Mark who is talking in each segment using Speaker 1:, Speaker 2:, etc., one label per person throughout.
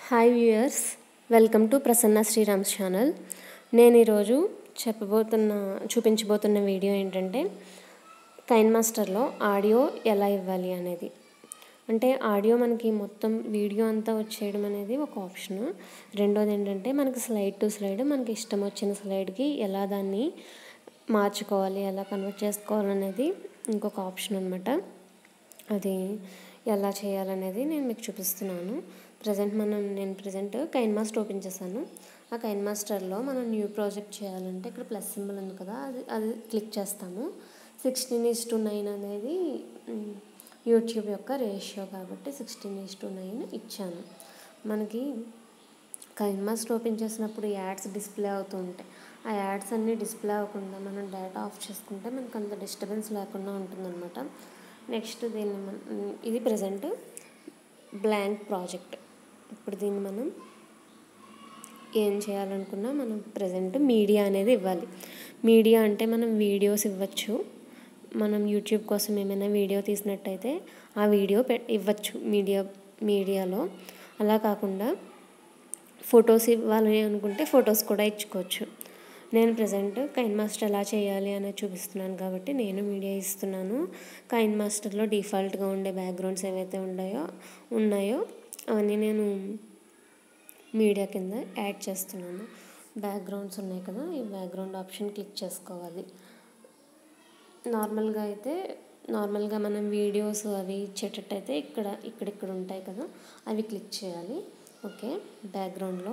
Speaker 1: hi viewers welcome to Prasanna Sriram's channel నేను ఈరోజు చెప్పబోతున్న చూపించబోతున్న వీడియో ఏంటంటే కైన్ మాస్టర్లో ఆడియో ఎలా ఇవ్వాలి అనేది అంటే ఆడియో మనకి మొత్తం వీడియో అంతా వచ్చేయడం అనేది ఒక ఆప్షన్ రెండోది ఏంటంటే మనకి స్లైడ్ టు స్లైడ్ మనకి ఇష్టం వచ్చిన స్లైడ్కి ఎలా దాన్ని మార్చుకోవాలి ఎలా కన్వర్ట్ చేసుకోవాలనేది ఇంకొక ఆప్షన్ అనమాట అది ఎలా చేయాలనేది నేను మీకు చూపిస్తున్నాను ప్రజెంట్ మనం నేను ప్రజెంట్ కైన్ మాస్టర్ ఓపెన్ చేశాను ఆ కైన్ మాస్టర్లో మనం న్యూ ప్రాజెక్ట్ చేయాలంటే ఇక్కడ ప్లస్ సింబల్ ఉంది కదా అది అది క్లిక్ చేస్తాము సిక్స్టీన్ ఈస్ టు నైన్ అనేది మ్, యూట్యూబ్ యొక్క రేషియో కాబట్టి సిక్స్టీన్ ఈస్ టు నైన్ ఇచ్చాను మనకి కైన్ మాస్టర్ ఓపెన్ చేసినప్పుడు యాడ్స్ డిస్ప్లే అవుతూ ఉంటాయి ఆ యాడ్స్ అన్నీ డిస్ప్లే అవ్వకుండా మనం డేటా ఆఫ్ చేసుకుంటే మనకు అంత డిస్టర్బెన్స్ లేకుండా ఉంటుందన్నమాట నెక్స్ట్ దీన్ని మన ఇది ప్రజెంట్ బ్లాంక్ ప్రాజెక్ట్ ఇప్పుడు దీన్ని మనం ఏం చేయాలనుకున్నా మనం ప్రజెంట్ మీడియా అనేది ఇవ్వాలి మీడియా అంటే మనం వీడియోస్ ఇవ్వచ్చు మనం యూట్యూబ్ కోసం ఏమైనా వీడియో తీసినట్టయితే ఆ వీడియో పె ఇవ్వచ్చు మీడియా మీడియాలో అలా కాకుండా ఫొటోస్ ఇవ్వాలి అనుకుంటే ఫొటోస్ కూడా ఇచ్చుకోవచ్చు నేను ప్రజెంట్ కైన్ మాస్టర్ ఎలా చేయాలి అనేది చూపిస్తున్నాను కాబట్టి నేను మీడియా ఇస్తున్నాను కైన్ మాస్టర్లో డిఫాల్ట్గా ఉండే బ్యాక్గ్రౌండ్స్ ఏవైతే ఉన్నాయో ఉన్నాయో అవన్నీ నేను మీడియా కింద యాడ్ చేస్తున్నాను బ్యాక్గ్రౌండ్స్ ఉన్నాయి కదా ఈ బ్యాక్గ్రౌండ్ ఆప్షన్ క్లిక్ చేసుకోవాలి నార్మల్గా అయితే నార్మల్గా మనం వీడియోస్ అవి ఇచ్చేటట్టయితే ఇక్కడ ఇక్కడిక్కడ ఉంటాయి కదా అవి క్లిక్ చేయాలి ఓకే బ్యాక్గ్రౌండ్లో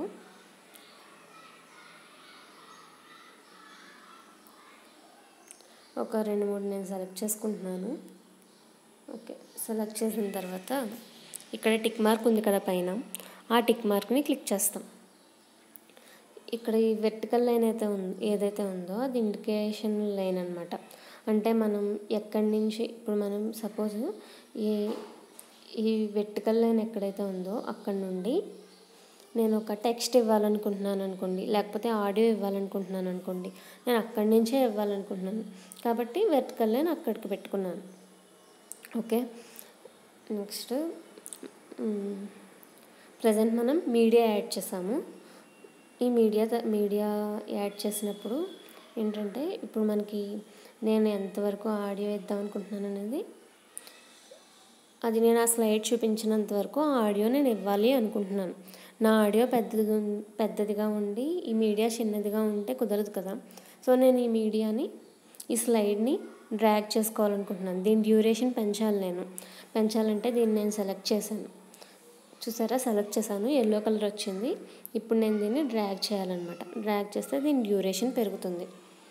Speaker 1: ఒక రెండు మూడు నేను సెలెక్ట్ చేసుకుంటున్నాను ఓకే సెలెక్ట్ చేసిన తర్వాత ఇక్కడ టిక్ మార్క్ ఉంది కదా పైన ఆ టిక్ మార్క్ని క్లిక్ చేస్తాం ఇక్కడ ఈ వెర్టికల్ లైన్ అయితే ఉంది ఏదైతే ఉందో అది ఇండికేషన్ లైన్ అనమాట అంటే మనం ఎక్కడి నుంచి ఇప్పుడు మనం సపోజ్ ఈ ఈ వెర్టికల్ లైన్ ఎక్కడైతే ఉందో అక్కడ నుండి నేను ఒక టెక్స్ట్ ఇవ్వాలనుకుంటున్నాను అనుకోండి లేకపోతే ఆడియో ఇవ్వాలనుకుంటున్నాను అనుకోండి నేను అక్కడి నుంచే ఇవ్వాలనుకుంటున్నాను కాబట్టి వెర్టికల్ లైన్ అక్కడికి పెట్టుకున్నాను ఓకే నెక్స్ట్ ప్రజెంట్ మనం మీడియా యాడ్ చేసాము ఈ మీడియా త- మీడియా యాడ్ చేసినప్పుడు ఏంటంటే ఇప్పుడు మనకి నేను ఎంతవరకు ఆడియో ఇద్దాం అనుకుంటున్నాను అనేది అది నేను ఆ స్లైడ్ చూపించినంత వరకు ఆ ఆడియో నేను ఇవ్వాలి అనుకుంటున్నాను నా ఆడియో పెద్దది ఉం- పెద్దదిగా ఉండి ఈ మీడియా చిన్నదిగా ఉంటే కుదరదు కదా సో నేను ఈ మీడియాని ఈ స్లైడ్ని డ్రాగ్ చేసుకోవాలనుకుంటున్నాను దీని డ్యూరేషన్ పెంచాలి నేను పెంచాలంటే దీన్ని నేను సెలెక్ట్ చేశాను చూసారా సెలెక్ట్ చేశాను ఎల్లో కలర్ వచ్చింది ఇప్పుడు నేను దీన్ని డ్రాగ్ చేయాలన్నమాట డ్రాగ్ చేస్తే దీని డ్యూరేషన్ పెరుగుతుంది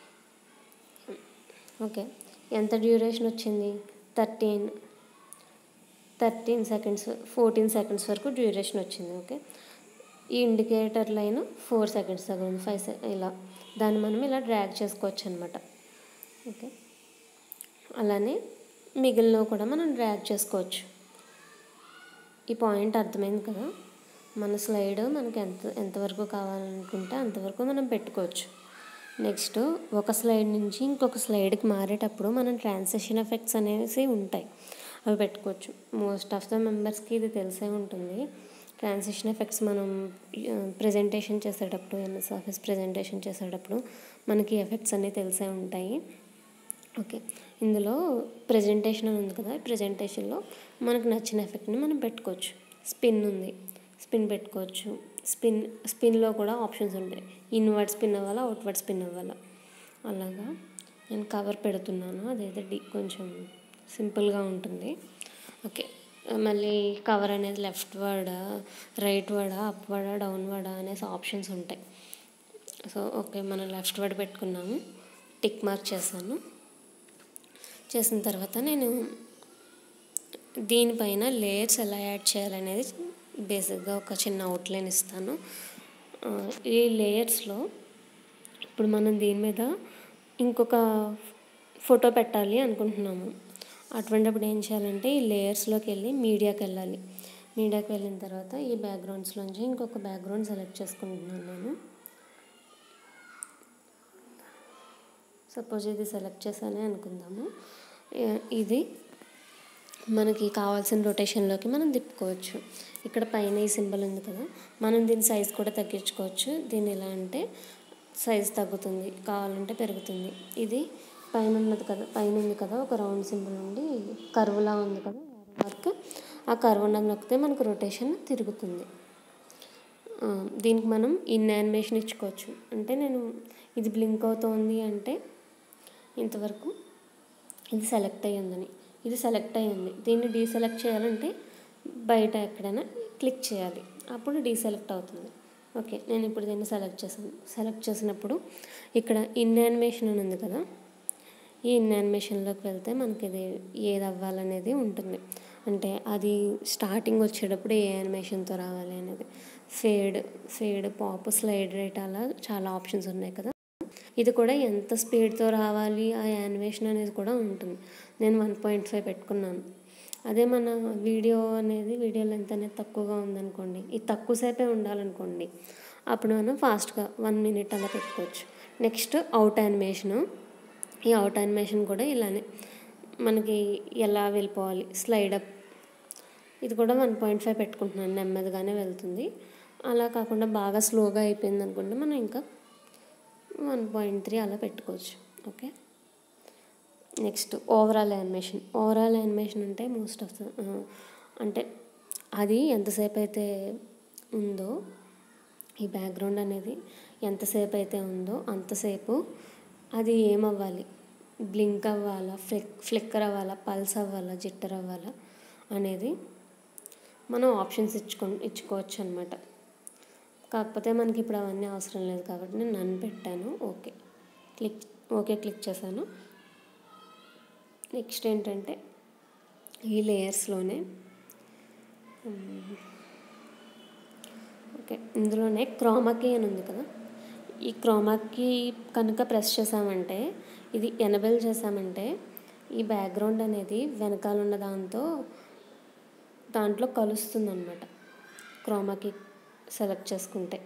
Speaker 1: ఓకే ఎంత డ్యూరేషన్ వచ్చింది thirteen thirteen seconds fourteen seconds వరకు డ్యూరేషన్ వచ్చింది ఓకే ఈ ఇండికేటర్ లైన్ ఫోర్ సెకండ్స్ దగ్గర ఉంది ఫైవ్ సె ఇలా దాన్ని మనం ఇలా డ్రాగ్ చేసుకోవచ్చు అనమాట ఓకే అలానే మిగిలినవి కూడా మనం డ్రాగ్ చేసుకోవచ్చు ఈ పాయింట్ అర్థమైంది కదా మన స్లైడ్ మనకి ఎంత ఎంతవరకు కావాలనుకుంటే అంతవరకు మనం పెట్టుకోవచ్చు నెక్స్ట్ ఒక స్లైడ్ నుంచి ఇంకొక స్లైడ్కి మారేటప్పుడు మనం ట్రాన్సాక్షన్ ఎఫెక్ట్స్ అనేసి ఉంటాయి అవి పెట్టుకోవచ్చు మోస్ట్ ఆఫ్ ద మెంబర్స్కి ఇది తెలిసే ఉంటుంది ట్రాన్సాక్షన్ ఎఫెక్ట్స్ మనం ప్రజెంటేషన్ చేసేటప్పుడు ఎంఎస్ ఆఫీస్ ప్రజెంటేషన్ చేసేటప్పుడు మనకి ఎఫెక్ట్స్ అన్నీ తెలిసే ఉంటాయి ఓకే ఇందులో ప్రజెంటేషన్ అని ఉంది కదా ప్రజెంటేషన్లో మనకు నచ్చిన ఎఫెక్ట్ని మనం పెట్టుకోవచ్చు స్పిన్ ఉంది స్పిన్ పెట్టుకోవచ్చు స్పిన్ స్పిన్లో కూడా ఆప్షన్స్ ఉంటాయి ఇన్వర్డ్ స్పిన్ అవ్వాలా అవుట్వర్డ్ స్పిన్ అవ్వాలా అలాగా నేను కవర్ పెడుతున్నాను అదైతే డి కొంచెం సింపుల్గా ఉంటుంది ఓకే మళ్ళీ కవర్ అనేది లెఫ్ట్ వర్డా రైట్ వర్డా అప్ వర్డా డౌన్ వర్డా అనేసి ఆప్షన్స్ ఉంటాయి సో ఓకే మనం లెఫ్ట్ వర్డ్ పెట్టుకున్నాము టిక్ మార్క్ చేశాను చేసిన తర్వాత నేను దీనిపైన లేయర్స్ ఎలా యాడ్ చేయాలనేది బేసిక్గా ఒక చిన్న అవుట్లైన్ ఇస్తాను ఆ, ఈ లేయర్స్లో ఇప్పుడు మనం దీని మీద ఇంకొక ఫోటో పెట్టాలి అనుకుంటున్నాము అటువంటిప్పుడు ఏం చేయాలంటే ఈ లేయర్స్లోకి వెళ్ళి మీడియాకి వెళ్ళాలి మీడియాకి వెళ్ళిన తర్వాత ఈ బ్యాక్గ్రౌండ్స్లోంచి ఇంకొక బ్యాక్గ్రౌండ్ సెలెక్ట్ చేసుకుంటున్నాను నేను సపోజ్ ఇది సెలెక్ట్ చేశానే అనుకుందాము ఏ- ఇది మనకి కావాల్సిన రొటేషన్లోకి మనం తిప్పుకోవచ్చు ఇక్కడ పైన ఈ సింబల్ ఉంది కదా మనం దీని సైజ్ కూడా తగ్గించుకోవచ్చు దీన్ని ఎలా అంటే సైజ్ తగ్గుతుంది కావాలంటే పెరుగుతుంది ఇది పైన ఉన్నది కదా పైన ఉంది కదా ఒక రౌండ్ సింబల్ ఉండి కర్వ్లా ఉంది కదా మార్క్ ఆ కర్వ్ ఉన్నది నొక్కితే మనకు రొటేషన్ తిరుగుతుంది ఆ, దీనికి మనం ఇన్ యానిమేషన్ ఇచ్చుకోవచ్చు అంటే నేను ఇది బ్లింక్ అవుతోంది అంటే ఇంతవరకు ఇది సెలెక్ట్ అయ్యి ఉందని ఇది సెలెక్ట్ అయ్యి ఉంది దీన్ని డీసెలెక్ట్ చేయాలంటే బయట ఎక్కడైనా క్లిక్ చేయాలి అప్పుడు డీసెలెక్ట్ అవుతుంది ఓకే నేను ఇప్పుడు దీన్ని సెలెక్ట్ చేశాను సెలెక్ట్ చేసినప్పుడు ఇక్కడ ఇన్ యానిమేషన్ అని ఉంది కదా ఈ ఇన్ యానిమేషన్లోకి వెళ్తే మనకి ఇది ఏది అవ్వాలనేది ఉంటుంది అంటే అది స్టార్టింగ్ వచ్చేటప్పుడు ఏ యానిమేషన్తో రావాలి అనేది fade fade pop slide rate అలా చాలా ఆప్షన్స్ ఉన్నాయి కదా ఇది కూడా ఎంత స్పీడ్తో రావాలి ఆ యానిమేషన్ అనేది కూడా ఉంటుంది నేను వన్ పాయింట్ ఫైవ్ పెట్టుకున్నాను అదే మన వీడియో అనేది వీడియో లెంత్ అనేది తక్కువగా ఉందనుకోండి ఇది తక్కువ సేపే ఉండాలనుకోండి అప్పుడు మనం ఫాస్ట్గా వన్ మినిట్ అలా పెట్టుకోవచ్చు నెక్స్ట్ అవుట్ యానిమేషను ఈ అవుట్ యానిమేషన్ కూడా ఇలానే మనకి ఎలా వెళ్ళిపోవాలి స్లైడ్ అప్ ఇది కూడా వన్ పాయింట్ ఫైవ్ పెట్టుకుంటున్నాను నెమ్మదిగానే వెళ్తుంది అలా కాకుండా బాగా స్లోగా అయిపోయింది అనుకుంటే మనం ఇంకా వన్ పాయింట్ త్రీ అలా పెట్టుకోవచ్చు okay next overall animation overall animation అంటే మోస్ట్ ఆఫ్ ద అంటే అది ఎంతసేపు అయితే ఉందో ఈ బ్యాక్గ్రౌండ్ అనేది ఎంతసేపు అయితే ఉందో అంతసేపు అది ఏమవ్వాలి బ్లింక్ అవ్వాలా ఫ్లిక్ ఫ్లిక్కర్ అవ్వాలా పల్స్ అవ్వాలా జిట్టర్ అవ్వాలా అనేది మనం ఆప్షన్స్ ఇచ్చుకో ఇచ్చుకోవచ్చు అనమాట కాకపోతే మనకి ఇప్పుడు అవన్నీ అవసరం లేదు కాబట్టి నేను నన్ను పెట్టాను ఓకే క్లిక్ ఓకే క్లిక్ చేశాను నెక్స్ట్ ఏంటంటే ఈ లేయర్స్లోనే ఓకే ఇందులోనే క్రోమాకీ అని ఉంది కదా ఈ క్రోమాకీ కనుక ప్రెస్ చేసామంటే ఇది ఎనబెల్ చేసామంటే ఈ బ్యాక్గ్రౌండ్ అనేది వెనకాల ఉన్న దాంతో దాంట్లో కలుస్తుంది అనమాట క్రోమాకి సెలెక్ట్ చేసుకుంటే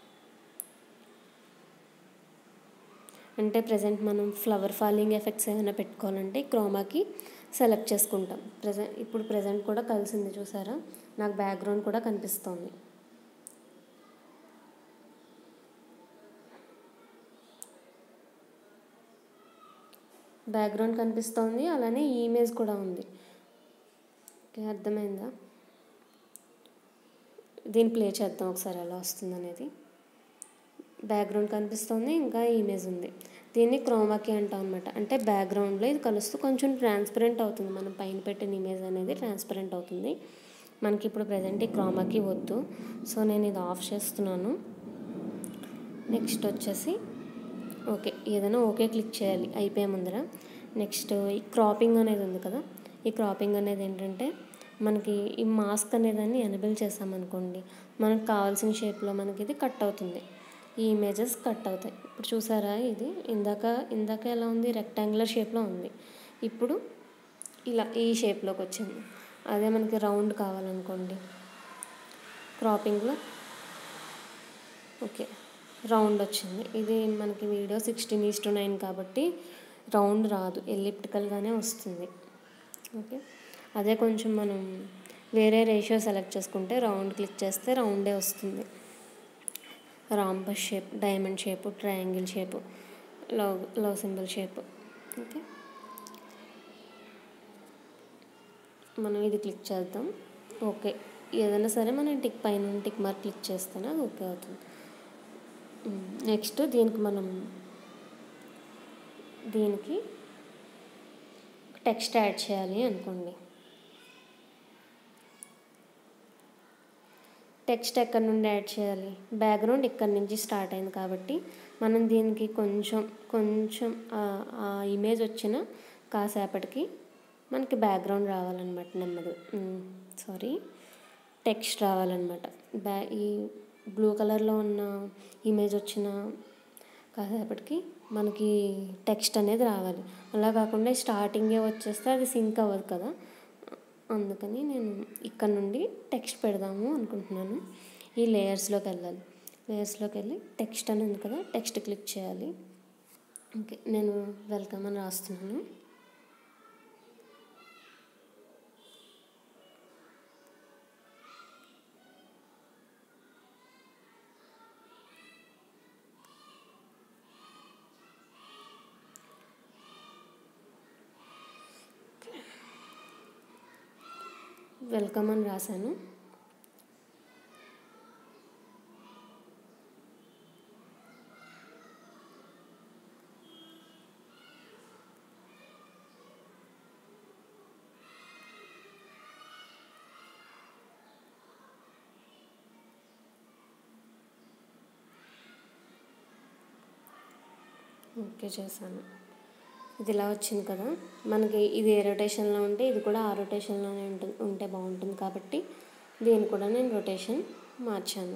Speaker 1: అంటే ప్రజెంట్ మనం ఫ్లవర్ ఫాలింగ్ ఎఫెక్ట్స్ ఏమైనా పెట్టుకోవాలంటే క్రోమాకి సెలెక్ట్ చేసుకుంటాం ప్రజెంట్ ఇప్పుడు ప్రజెంట్ కూడా కలిసింది చూసారా నాకు బ్యాక్గ్రౌండ్ కూడా కనిపిస్తోంది బ్యాక్గ్రౌండ్ కనిపిస్తోంది అలానే ఈ ఇమేజ్ కూడా ఉంది ఓకే అర్థమైందా దీన్ని ప్లే చేద్దాం ఒకసారి ఎలా వస్తుంది అనేది బ్యాక్గ్రౌండ్ కనిపిస్తుంది ఇంకా ఇమేజ్ ఉంది దీన్ని క్రోమాకి అంటాం అనమాట అంటే బ్యాక్గ్రౌండ్లో ఇది కలుస్తూ కొంచెం ట్రాన్స్పరెంట్ అవుతుంది మనం పైన పెట్టిన ఇమేజ్ అనేది ట్రాన్స్పరెంట్ అవుతుంది మనకి ఇప్పుడు ప్రజెంట్ ఈ క్రోమాకి వద్దు సో నేను ఇది ఆఫ్ చేస్తున్నాను నెక్స్ట్ వచ్చేసి ఓకే ఏదైనా ఓకే క్లిక్ చేయాలి అయిపోయే ముందర నెక్స్ట్ ఈ క్రాపింగ్ అనేది ఉంది కదా ఈ క్రాపింగ్ అనేది ఏంటంటే మనకి ఈ మాస్క్ అనేదాన్ని ఎనబుల్ చేసామనుకోండి మనకు కావాల్సిన షేప్లో మనకి ఇది కట్ అవుతుంది ఈ ఇమేజెస్ కట్ అవుతాయి ఇప్పుడు చూసారా ఇది ఇందాక ఇందాక ఎలా ఉంది రెక్టాంగులర్ షేప్లో ఉంది ఇప్పుడు ఇలా ఈ షేప్లోకి వచ్చింది అదే మనకి రౌండ్ కావాలనుకోండి క్రాపింగ్లో ఓకే రౌండ్ వచ్చింది ఇది మనకి video sixteen is to nine కాబట్టి రౌండ్ రాదు ఎలిప్టికల్గానే వస్తుంది ఓకే అదే కొంచెం మనం వేరే రేషియో సెలెక్ట్ చేసుకుంటే రౌండ్ క్లిక్ చేస్తే రౌండే వస్తుంది rhombus shape diamond shape triangle shape love love symbol shape okay మనం ఇది క్లిక్ చేద్దాం ఓకే ఏదైనా సరే మనం టిక్ పైన టిక్ మార్క్ క్లిక్ చేస్తేనే అది ఓకే అవుతుంది నెక్స్ట్ దీనికి మనం దీనికి టెక్స్ట్ యాడ్ చేయాలి అనుకోండి టెక్స్ట్ ఎక్కడి నుండి యాడ్ చేయాలి బ్యాక్గ్రౌండ్ ఇక్కడి నుంచి స్టార్ట్ అయింది కాబట్టి మనం దీనికి కొంచెం కొంచెం ఆ ఇమేజ్ వచ్చిన కాసేపటికి మనకి బ్యాక్గ్రౌండ్ రావాలన్నమాట నెమ్మది సారీ టెక్స్ట్ రావాలన్నమాట బ్యా ఈ బ్లూ కలర్లో ఉన్న ఇమేజ్ వచ్చిన కాసేపటికి మనకి టెక్స్ట్ అనేది రావాలి అలా కాకుండా స్టార్టింగే వచ్చేస్తే అది సింక్ అవ్వదు కదా అందుకని నేను ఇక్కడ నుండి టెక్స్ట్ పెడదాము అనుకుంటున్నాను ఈ లేయర్స్లోకి వెళ్ళాలి లేయర్స్లోకి వెళ్ళి టెక్స్ట్ అని ఉంది కదా టెక్స్ట్ క్లిక్ చేయాలి ఓకే నేను వెల్కమ్ అని రాస్తున్నాను వెల్కమ్ అని రాశాను ఓకే చేశాను ఇది ఇలా వచ్చింది కదా మనకి ఇది ఏ రొటేషన్లో ఉంటే ఇది కూడా ఆ రొటేషన్లోనే ఉంటుంది ఉంటే బాగుంటుంది కాబట్టి దీన్ని కూడా నేను రొటేషన్ మార్చాను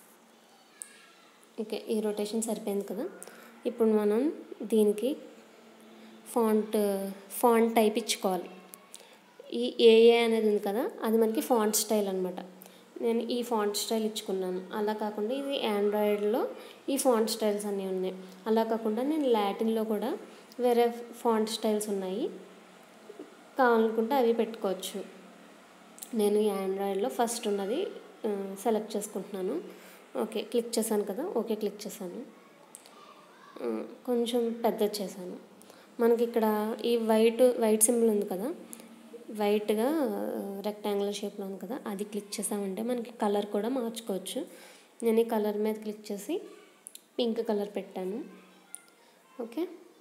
Speaker 1: ఓకే ఈ రొటేషన్ సరిపోయింది కదా ఇప్పుడు మనం దీనికి ఫాంట్ ఫాంట్ టైప్ ఇచ్చుకోవాలి ఈ ఏఏ అనేది ఉంది కదా అది మనకి ఫాంట్ స్టైల్ అనమాట నేను ఈ ఫాంట్ స్టైల్ ఇచ్చుకున్నాను అలా కాకుండా ఇది ఆండ్రాయిడ్లో ఈ ఫాంట్ స్టైల్స్ అన్నీ ఉన్నాయి అలా కాకుండా నేను లాటిన్లో కూడా వేరే ఫాంట్ స్టైల్స్ ఉన్నాయి కావాలనుకుంటే అవి పెట్టుకోవచ్చు నేను ఈ ఆండ్రాయిడ్లో ఫస్ట్ ఉన్నది సెలెక్ట్ చేసుకుంటున్నాను ఓకే క్లిక్ చేశాను కదా ఓకే క్లిక్ చేశాను కొంచెం పెద్ద చేశాను మనకి ఇక్కడ ఈ వైట్ వైట్ సింబల్ ఉంది కదా వైట్గా రెక్టాంగులర్ షేప్లో ఉంది కదా అది క్లిక్ చేసామంటే మనకి కలర్ కూడా మార్చుకోవచ్చు నేను ఈ కలర్ మీద క్లిక్ చేసి పింక్ కలర్ పెట్టాను ఓకే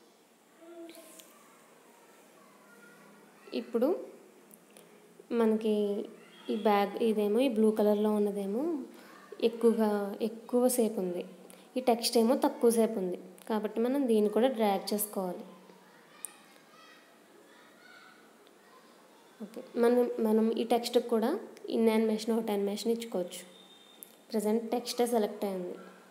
Speaker 1: ఇప్పుడు మనకి ఈ బ్యాగ్ ఇదేమో ఈ బ్లూ కలర్లో ఉన్నదేమో ఎక్కువగా ఎక్కువ సేపు ఉంది ఈ టెక్స్ట్ ఏమో తక్కువ సేపు ఉంది కాబట్టి మనం దీన్ని కూడా డ్రాగ్ చేసుకోవాలి ఓకే మనం మనం ఈ టెక్స్ట్కి కూడా ఇన్ యానిమేషన్ అవుట్ యానిమేషన్ ఇచ్చుకోవచ్చు ప్రజెంట్ టెక్స్టే సెలెక్ట్ అయింది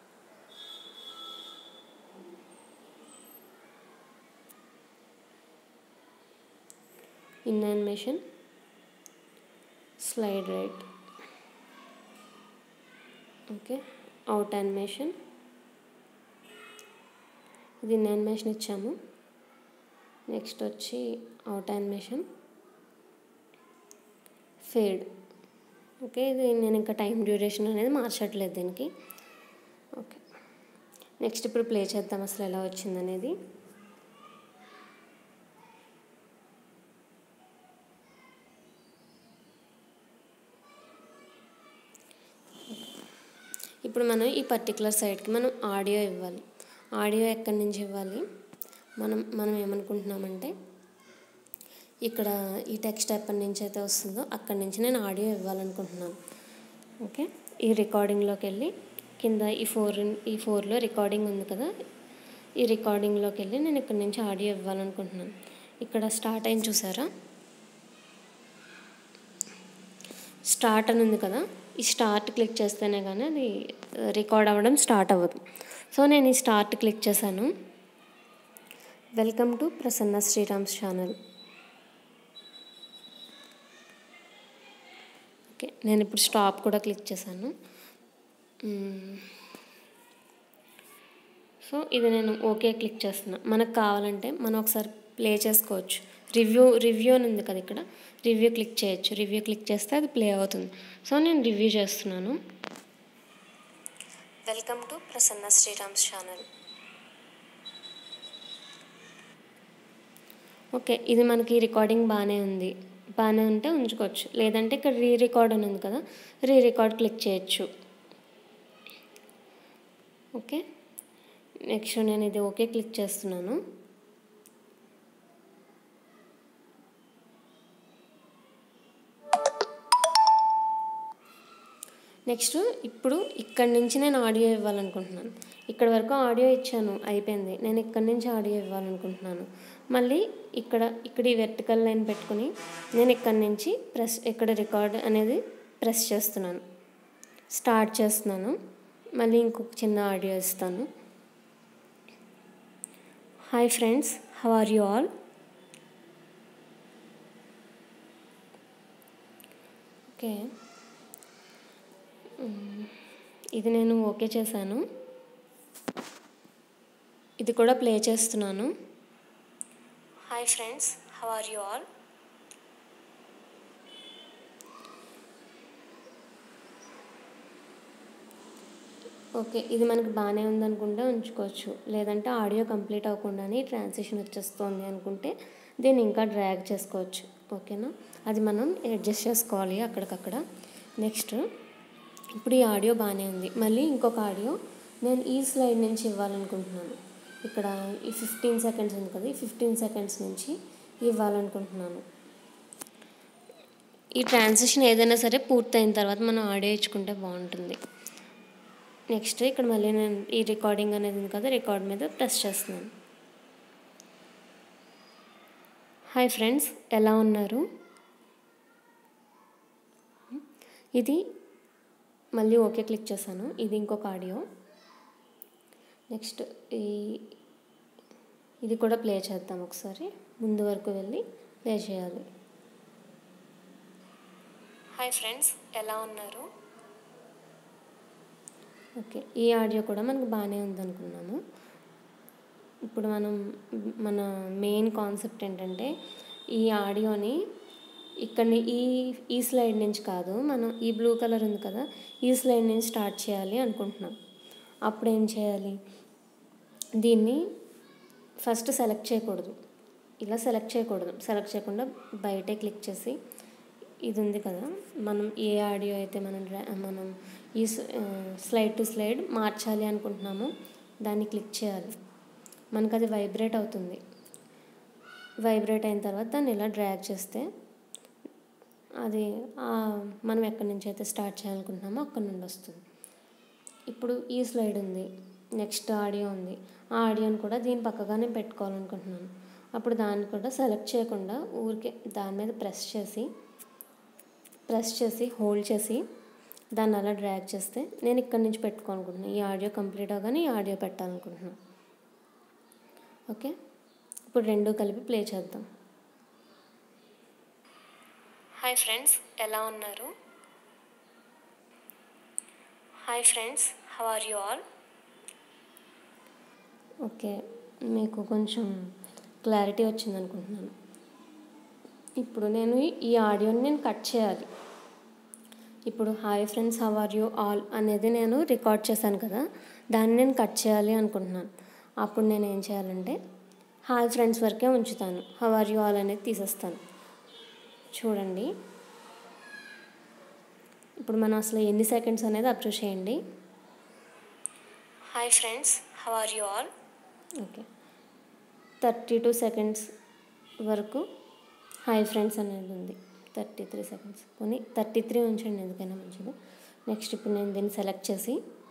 Speaker 1: in animation slide right okay out animation ఇది ఇన్ యానిమేషన్ ఇచ్చాము నెక్స్ట్ వచ్చి అవుట్ యానిమేషన్ ఫేడ్ ఓకే ఇది నేను ఇంకా టైం డ్యూరేషన్ అనేది మార్చట్లేదు దీనికి ఓకే నెక్స్ట్ ఇప్పుడు ప్లే చేద్దాం అసలు ఎలా వచ్చింది అనేది ఇప్పుడు మనం ఈ పర్టికులర్ సైడ్కి మనం ఆడియో ఇవ్వాలి ఆడియో ఎక్కడి నుంచి ఇవ్వాలి మనం మనం ఏమనుకుంటున్నామంటే ఇక్కడ ఈ టెక్స్ట్ ఎప్పటి నుంచి అయితే వస్తుందో అక్కడి నుంచి నేను ఆడియో ఇవ్వాలనుకుంటున్నాను ఓకే ఈ రికార్డింగ్లోకి వెళ్ళి కింద ఈ ఫోర్ ఈ ఫోర్లో రికార్డింగ్ ఉంది కదా ఈ రికార్డింగ్లోకి వెళ్ళి నేను ఇక్కడ నుంచి ఆడియో ఇవ్వాలనుకుంటున్నాను ఇక్కడ స్టార్ట్ అయింది చూసారా స్టార్ట్ అని ఉంది కదా ఈ స్టార్ట్ క్లిక్ చేస్తేనే కానీ అది రికార్డ్ అవ్వడం స్టార్ట్ అవ్వదు సో నేను ఈ స్టార్ట్ క్లిక్ చేశాను welcome to Prasanna Sriram's channel okay నేను ఇప్పుడు స్టాప్ కూడా క్లిక్ చేశాను సో ఇది నేను ఓకే క్లిక్ చేస్తున్నా మనకు కావాలంటే మనం ఒకసారి ప్లే చేసుకోవచ్చు రివ్యూ రివ్యూ అని ఉంది కదా ఇక్కడ రివ్యూ క్లిక్ చేయొచ్చు రివ్యూ క్లిక్ చేస్తే అది ప్లే అవుతుంది సో నేను రివ్యూ చేస్తున్నాను welcome to Prasanna Sriram's channel okay ఇది మనకి రికార్డింగ్ బాగానే ఉంది బాగానే ఉంటే ఉంచుకోవచ్చు లేదంటే ఇక్కడ రీ రికార్డ్ అని ఉంది కదా రీ రికార్డ్ క్లిక్ చేయొచ్చు ఓకే నెక్స్ట్ నేను ఇది ఓకే క్లిక్ చేస్తున్నాను నెక్స్ట్ ఇప్పుడు ఇక్కడి నుంచి నేను ఆడియో ఇవ్వాలనుకుంటున్నాను ఇక్కడ వరకు ఆడియో ఇచ్చాను అయిపోయింది నేను ఇక్కడి నుంచి ఆడియో ఇవ్వాలనుకుంటున్నాను మళ్ళీ ఇక్కడ ఇక్కడ ఈ వెర్టికల్ లైన్ పెట్టుకుని నేను ఇక్కడి నుంచి ప్రెస్ ఇక్కడ రికార్డ్ అనేది ప్రెస్ చేస్తున్నాను స్టార్ట్ చేస్తున్నాను మళ్ళీ ఇంకొక చిన్న ఆడియో ఇస్తాను hi friends how are you all okay ఇది నేను ఓకే చేశాను ఇది కూడా ప్లే చేస్తున్నాను hi friends how are you all okay ఇది మనకి బాగానే ఉందనుకుంటే ఉంచుకోవచ్చు లేదంటే ఆడియో కంప్లీట్ అవ్వకుండానే ట్రాన్సిషన్ వచ్చేస్తుంది అనుకుంటే దీన్ని ఇంకా డ్రాగ్ చేసుకోవచ్చు ఓకేనా అది మనం అడ్జస్ట్ చేసుకోవాలి అక్కడికక్కడ నెక్స్ట్ ఇప్పుడు ఈ ఆడియో బాగానే ఉంది మళ్ళీ ఇంకొక ఆడియో నేను ఈ స్లైడ్ నుంచి ఇవ్వాలనుకుంటున్నాను ఇక్కడ ఈ ఫిఫ్టీన్ సెకండ్స్ ఉంది కదా ఈ ఫిఫ్టీన్ సెకండ్స్ నుంచి ఇవ్వాలనుకుంటున్నాను ఈ ట్రాన్సిషన్ ఏదైనా సరే పూర్తయిన తర్వాత మనం ఆడియో ఇచ్చుకుంటే బాగుంటుంది నెక్స్ట్ ఇక్కడ మళ్ళీ నేను ఈ రికార్డింగ్ అనేది ఉంది కదా రికార్డ్ మీద ప్రెస్ చేస్తున్నాను హాయ్ ఫ్రెండ్స్ ఎలా ఉన్నారు ఇది మళ్ళీ ఓకే క్లిక్ చేశాను ఇది ఇంకొక ఆడియో నెక్స్ట్ ఈ ఇది కూడా ప్లే చేద్దాం ఒకసారి ముందు వరకు వెళ్ళి ప్లే చేయాలి హాయ్ ఫ్రెండ్స్ ఎలా ఉన్నారు ఓకే ఈ ఆడియో కూడా మనకు బాగానే ఉందనుకున్నాము ఇప్పుడు మనం మన మెయిన్ కాన్సెప్ట్ ఏంటంటే ఈ ఆడియోని ఇక్కడిని ఈ ఈ స్లైడ్ నుంచి కాదు మనం ఈ బ్లూ కలర్ ఉంది కదా ఈ స్లైడ్ నుంచి స్టార్ట్ చేయాలి అనుకుంటున్నాం అప్పుడు ఏం చేయాలి దీన్ని ఫస్ట్ సెలెక్ట్ చేయకూడదు ఇలా సెలెక్ట్ చేయకూడదు సెలెక్ట్ చేయకుండా బయటే క్లిక్ చేసి ఇది ఉంది కదా మనం ఏ ఆడియో అయితే మనం డ్రా- మనం ఈ స్లైడ్ టు స్లైడ్ మార్చాలి అనుకుంటున్నామో దాన్ని క్లిక్ చేయాలి మనకు అది వైబ్రేట్ అవుతుంది వైబ్రేట్ అయిన తర్వాత దాన్ని ఇలా డ్రాగ్ చేస్తే అది ఆ మనం ఎక్కడి నుంచి అయితే స్టార్ట్ చేయాలనుకుంటున్నామో అక్కడి నుండి వస్తుంది ఇప్పుడు ఈ స్లైడ్ ఉంది నెక్స్ట్ ఆడియో ఉంది ఆ ఆడియోని కూడా దీని పక్కగానే పెట్టుకోవాలనుకుంటున్నాను అప్పుడు దాన్ని కూడా సెలెక్ట్ చేయకుండా ఊరికే దాని మీద ప్రెస్ చేసి ప్రెస్ చేసి హోల్డ్ చేసి దాన్ని అలా డ్రాగ్ చేస్తే నేను ఇక్కడి నుంచి పెట్టుకోవాలనుకుంటున్నాను ఈ ఆడియో కంప్లీట్ అవగానే ఈ ఆడియో పెట్టాలనుకుంటున్నాను ఓకే ఇప్పుడు రెండు కలిపి ప్లే చేద్దాం హాయ్ ఫ్రెండ్స్ ఎలా ఉన్నారు hi friends how are you all okay మీకు కొంచెం క్లారిటీ వచ్చింది అనుకుంటున్నాను ఇప్పుడు నేను ఈ ఆడియోని నేను కట్ చేయాలి ఇప్పుడు hi friends how are you all అనేది నేను రికార్డ్ చేశాను కదా దాన్ని నేను కట్ చేయాలి అనుకుంటున్నాను అప్పుడు నేను ఏం చేయాలంటే హాయ్ ఫ్రెండ్స్ వరకే ఉంచుతాను హౌ ఆర్ యూ ఆల్ అనేది తీసేస్తాను చూడండి ఇప్పుడు మనం అసలు ఎన్ని సెకండ్స్ అనేది అబ్జర్వ్ చేయండి hi friends how are you all okay thirty two seconds వరకు హాయ్ ఫ్రెండ్స్ అనేది ఉంది థర్టీ త్రీ సెకండ్స్ కొని థర్టీ త్రీ ఉంచండి ఎందుకైనా మంచిది నెక్స్ట్ ఇప్పుడు నేను దీన్ని సెలెక్ట్ చేసి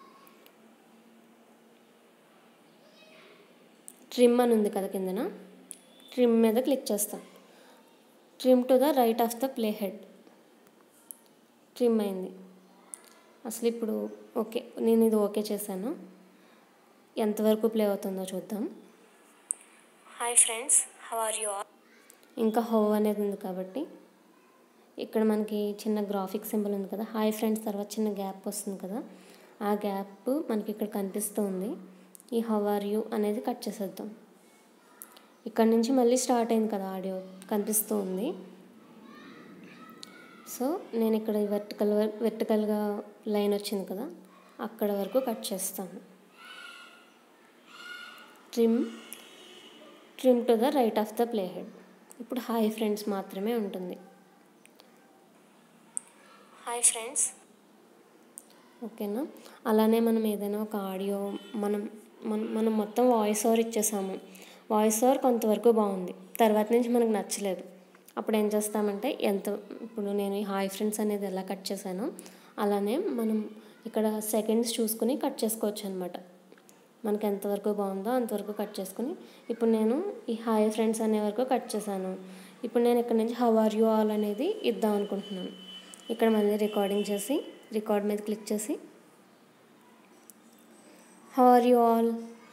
Speaker 1: ట్రిమ్ అని ఉంది కదా కిందన ట్రిమ్ మీద క్లిక్ చేస్తాను trim to the right of the play head trim అయింది అసలు ఇప్పుడు ఓకే నేను ఇది ఓకే చేశాను ఎంతవరకు ప్లే అవుతుందో చూద్దాం hi friends how are you all ఇంకా హౌ అనేది ఉంది కాబట్టి ఇక్కడ మనకి చిన్న గ్రాఫిక్ సింబల్ ఉంది కదా హాయ్ ఫ్రెండ్స్ తర్వాత చిన్న గ్యాప్ వస్తుంది కదా ఆ గ్యాప్ మనకి ఇక్కడ కనిపిస్తూ ఉంది ఈ హౌ ఆర్ యూ అనేది కట్ చేసేద్దాం ఇక్కడ నుంచి మళ్ళీ స్టార్ట్ అయింది కదా ఆడియో కనిపిస్తూ ఉంది సో నేను ఇక్కడ వెర్టికల్ వెర్టికల్గా లైన్ వచ్చింది కదా అక్కడ వరకు కట్ చేస్తాను trim trim to the right of the play head ఇప్పుడు హాయ్ ఫ్రెండ్స్ మాత్రమే ఉంటుంది హాయ్ ఫ్రెండ్స్ ఓకేనా అలానే మనం ఏదైనా ఒక ఆడియో మనం మనం మనం మొత్తం వాయిస్ ఓవర్ ఇచ్చేసాము వాయిస్ ఓవర్ కొంతవరకు బాగుంది తర్వాత నుంచి మనకు నచ్చలేదు అప్పుడు ఏం చేస్తామంటే ఎంత ఇప్పుడు నేను ఈ హాయ్ ఫ్రెండ్స్ అనేది ఎలా కట్ చేశానో అలానే మనం ఇక్కడ సెకండ్స్ చూసుకుని కట్ చేసుకోవచ్చు అనమాట మనకి ఎంతవరకు బాగుందో అంతవరకు కట్ చేసుకుని ఇప్పుడు నేను ఈ హాయ్ ఫ్రెండ్స్ అనే వరకు కట్ చేశాను ఇప్పుడు నేను ఇక్కడ నుంచి హౌ ఆర్ యూ ఆల్ అనేది ఇద్దాం అనుకుంటున్నాను ఇక్కడ మళ్ళీ రికార్డింగ్ చేసి రికార్డ్ మీద క్లిక్ చేసి how are you all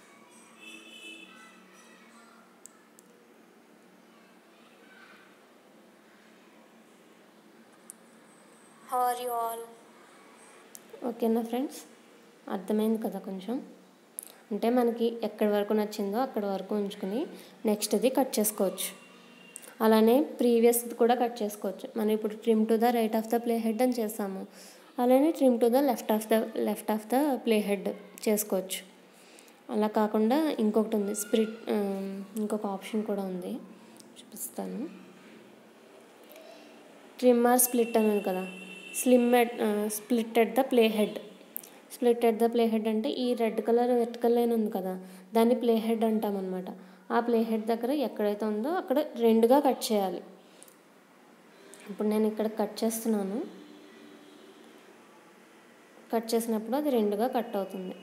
Speaker 1: how are you all ఓకేనా ఫ్రెండ్స్ అర్థమైంది కదా కొంచెం అంటే మనకి ఎక్కడి వరకు నచ్చిందో అక్కడి వరకు ఉంచుకుని నెక్స్ట్ది కట్ చేసుకోవచ్చు అలానే ప్రీవియస్ కూడా కట్ చేసుకోవచ్చు మనం ఇప్పుడు trim to the right of the play head అని చేసాము అలానే trim to the left of the left of the play head చేసుకోవచ్చు అలా కాకుండా ఇంకొకటి ఉంది స్ప్రిట్ ఇంకొక ఆప్షన్ కూడా ఉంది చూపిస్తాను ట్రిమ్ ఆర్ స్ప్లిట్ అని ఉంది కదా slim at split at the play head split at the play head అంటే ఈ రెడ్ కలర్ వెర్టికల్ లైన్ ఉంది కదా దాన్ని ప్లే హెడ్ అంటాం అనమాట ఆ ప్లే హెడ్ దగ్గర ఎక్కడైతే ఉందో అక్కడ రెండుగా కట్ చేయాలి ఇప్పుడు నేను ఇక్కడ కట్ చేస్తున్నాను కట్ చేసినప్పుడు అది రెండుగా కట్ అవుతుంది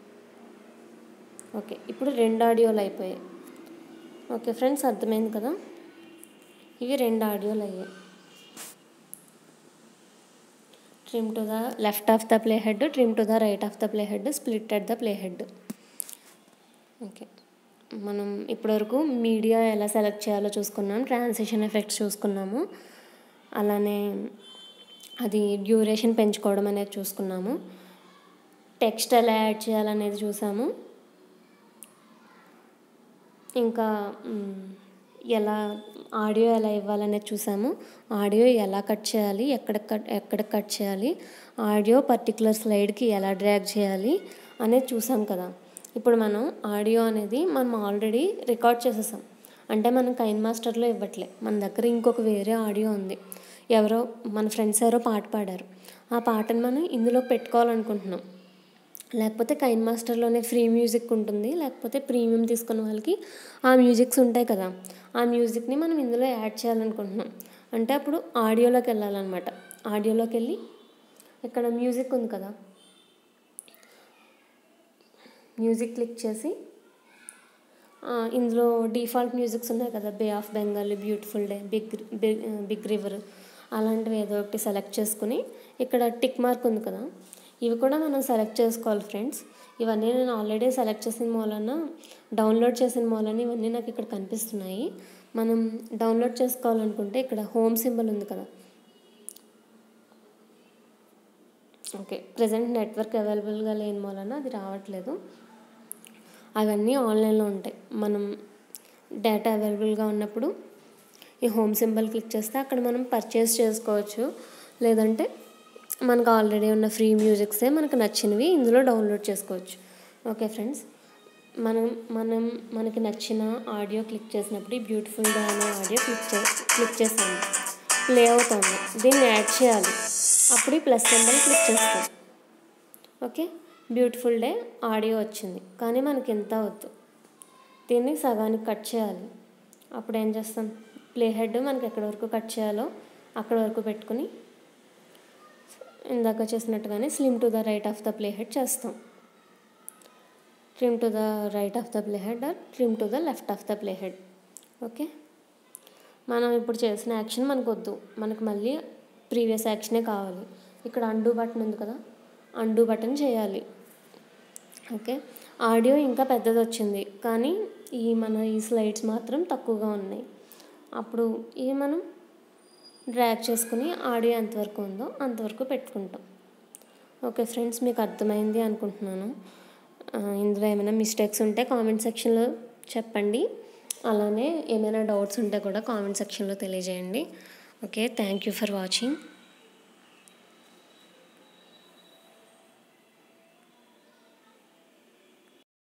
Speaker 1: ఓకే ఇప్పుడు రెండు ఆడియోలు అయిపోయాయి ఓకే ఫ్రెండ్స్ అర్థమైంది కదా ఇవి రెండు ఆడియోలు అయ్యాయి trim to the left of the play head trim to the right of the play head split at the play head okay మనం ఇప్పటివరకు మీడియా ఎలా సెలెక్ట్ చేయాలో చూసుకున్నాం ట్రాన్సిషన్ ఎఫెక్ట్స్ చూసుకున్నాము అలానే అది డ్యూరేషన్ పెంచుకోవడం అనేది చూసుకున్నాము టెక్స్ట్ ఎలా యాడ్ చేయాలనేది చూసాము ఇంకా మ్, ఎలా ఆడియో ఎలా ఇవ్వాలనేది చూసాము ఆడియో ఎలా కట్ చేయాలి ఎక్కడ కట్ ఎక్కడ కట్ చేయాలి ఆడియో పర్టికులర్ స్లైడ్కి ఎలా డ్రాగ్ చేయాలి అనేది చూసాం కదా ఇప్పుడు మనం ఆడియో అనేది మనం ఆల్రెడీ రికార్డ్ చేసేసాం అంటే మనం కైన్ మాస్టర్లో ఇవ్వట్లే మన దగ్గర ఇంకొక వేరే ఆడియో ఉంది ఎవరో మన ఫ్రెండ్స్ ఎవరో పాట పాడారు ఆ పాటను మనం ఇందులో పెట్టుకోవాలనుకుంటున్నాం లేకపోతే కైన్ మాస్టర్లోనే ఫ్రీ మ్యూజిక్ ఉంటుంది లేకపోతే ప్రీమియం తీసుకున్న వాళ్ళకి ఆ మ్యూజిక్స్ ఉంటాయి కదా ఆ మ్యూజిక్ని మనం ఇందులో యాడ్ చేయాలనుకుంటున్నాం అంటే అప్పుడు ఆడియోలోకి వెళ్ళాలన్నమాట ఆడియోలోకి వెళ్ళి ఇక్కడ మ్యూజిక్ ఉంది కదా మ్యూజిక్ క్లిక్ చేసి ఆ, ఇందులో డిఫాల్ట్ మ్యూజిక్స్ ఉన్నాయి కదా bay of Bengal beautiful day big big big river అలాంటివి ఏదో ఒకటి సెలెక్ట్ చేసుకుని ఇక్కడ టిక్ మార్క్ ఉంది కదా ఇవి కూడా మనం సెలెక్ట్ చేసుకోవాలి ఫ్రెండ్స్ ఇవన్నీ నేను ఆల్రెడీ సెలెక్ట్ చేసిన మూలన డౌన్లోడ్ చేసిన మూలన ఇవన్నీ నాకు ఇక్కడ కనిపిస్తున్నాయి మనం డౌన్లోడ్ చేసుకోవాలనుకుంటే ఇక్కడ హోమ్ సింబల్ ఉంది కదా ఓకే ప్రజెంట్ నెట్వర్క్ అవైలబుల్గా లేని మూలన అది రావట్లేదు అవన్నీ ఆన్లైన్లో ఉంటాయి మనం డేటా అవైలబుల్గా ఉన్నప్పుడు ఈ హోమ్ సింబల్ క్లిక్ చేస్తే అక్కడ మనం పర్చేస్ చేసుకోవచ్చు లేదంటే మనకు ఆల్రెడీ ఉన్న ఫ్రీ మ్యూజిక్సే మనకు నచ్చినవి ఇందులో డౌన్లోడ్ చేసుకోవచ్చు ఓకే ఫ్రెండ్స్ మనం మనం మనకి నచ్చిన ఆడియో క్లిక్ చేసినప్పుడు ఈ బ్యూటిఫుల్ డే అనే ఆడియో క్లిక్ చే క్లిక్ చేస్తాము ప్లే అవుతుంది దీన్ని యాడ్ చేయాలి అప్పుడు ఈ ప్లస్ సింబల్ క్లిక్ చేస్తాం ఓకే బ్యూటిఫుల్ డే ఆడియో వచ్చింది కానీ మనకి ఎంత వద్దు దీన్ని సగానికి కట్ చేయాలి అప్పుడు ఏం చేస్తాం ప్లే హెడ్ మనకి ఎక్కడి వరకు కట్ చేయాలో అక్కడ వరకు పెట్టుకుని ఇందాక చేసినట్టుగానే slim to the right of the play head చేస్తాం trim to the right of the play head or trim to the left of the play head okay మనం ఇప్పుడు చేసిన యాక్షన్ మనకు వద్దు మనకు మళ్ళీ ప్రీవియస్ యాక్షనే కావాలి ఇక్కడ అండూ బటన్ ఉంది కదా అండూ బటన్ చేయాలి ఓకే ఆడియో ఇంకా పెద్దది వచ్చింది కానీ ఈ మన ఈ స్లైడ్స్ మాత్రం తక్కువగా ఉన్నాయి అప్పుడు ఇవి మనం డ్రాగ్ చేసుకుని ఆడియో ఎంతవరకు ఉందో అంతవరకు పెట్టుకుంటాం ఓకే ఫ్రెండ్స్ మీకు అర్థమైంది అనుకుంటున్నాను ఆ, ఇందులో ఏమైనా మిస్టేక్స్ ఉంటే కామెంట్ సెక్షన్లో చెప్పండి అలానే ఏమైనా డౌట్స్ ఉంటే కూడా కామెంట్ సెక్షన్లో తెలియజేయండి okay thank you for watching